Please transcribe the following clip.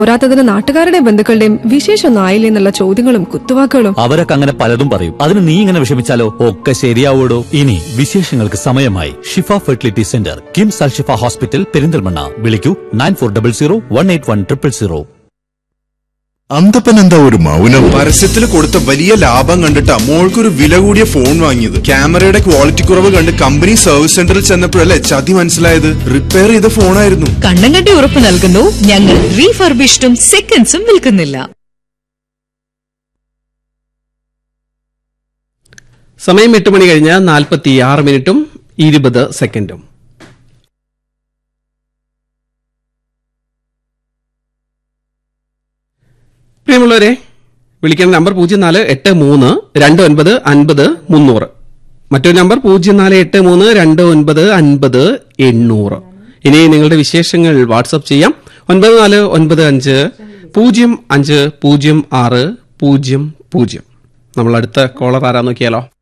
പോരാത്തതിന് നാട്ടുകാരുടെയും ബന്ധുക്കളുടെയും വിശേഷമൊന്നും ആയില്ലേ എന്നുള്ള ചോദ്യങ്ങളും കുത്തുവാക്കുകളും അവരൊക്കെ അങ്ങനെ പലതും പറയും അതിന് നീ ഇങ്ങനെ വിഷമിച്ചാലോ ഒക്കെ ശരിയാവൂടോ ഇനി വിശേഷങ്ങൾക്ക് സമയമായി Shifa fertility centre KIMS Al Shifa hospital Perinthalmanna വിളിക്കൂ nine four double zero one eight one triple zero Anthappan എന്താ ഒരു മൗനം പരസ്യത്തിൽ കൊടുത്ത വലിയ ലാഭം കണ്ടിട്ടാ മോൾക്കൊരു വില കൂടിയ ഫോൺ വാങ്ങിയത് ക്യാമറയുടെ ക്വാളിറ്റി കുറവ് കണ്ട് കമ്പനി സർവീസ് സെന്ററിൽ ചെന്നപ്പോഴല്ലേ ചതി മനസ്സിലായത് റിപ്പയർ ചെയ്ത ഫോണായിരുന്നു കണ്ണം കണ്ടി ഉറപ്പ് നൽകുന്നു ഞങ്ങൾ റീഫർബിഷ്ഡും സെക്കൻഡ്സും വിൽക്കുന്നില്ല സമയം എട്ട് മണി കഴിഞ്ഞ് നാൽപ്പത്തി ആറ് മിനിറ്റും ഇരുപത് സെക്കൻഡും പ്രിയമുള്ളവരെ വിളിക്കേണ്ട നമ്പർ പൂജ്യം നാല് എട്ട് മൂന്ന് രണ്ട് ഒൻപത് അൻപത് മുന്നൂറ് മറ്റൊരു നമ്പർ പൂജ്യം നാല് എട്ട് മൂന്ന് രണ്ട് ഒൻപത് അൻപത് എണ്ണൂറ് ഇനി നിങ്ങളുടെ വിശേഷങ്ങൾ വാട്സപ്പ് ചെയ്യാം ഒൻപത് നാല് ഒൻപത് അഞ്ച് പൂജ്യം അഞ്ച് പൂജ്യം ആറ് പൂജ്യം പൂജ്യം നമ്മൾ അടുത്ത കോളർ ആരാ നോക്കിയാലോ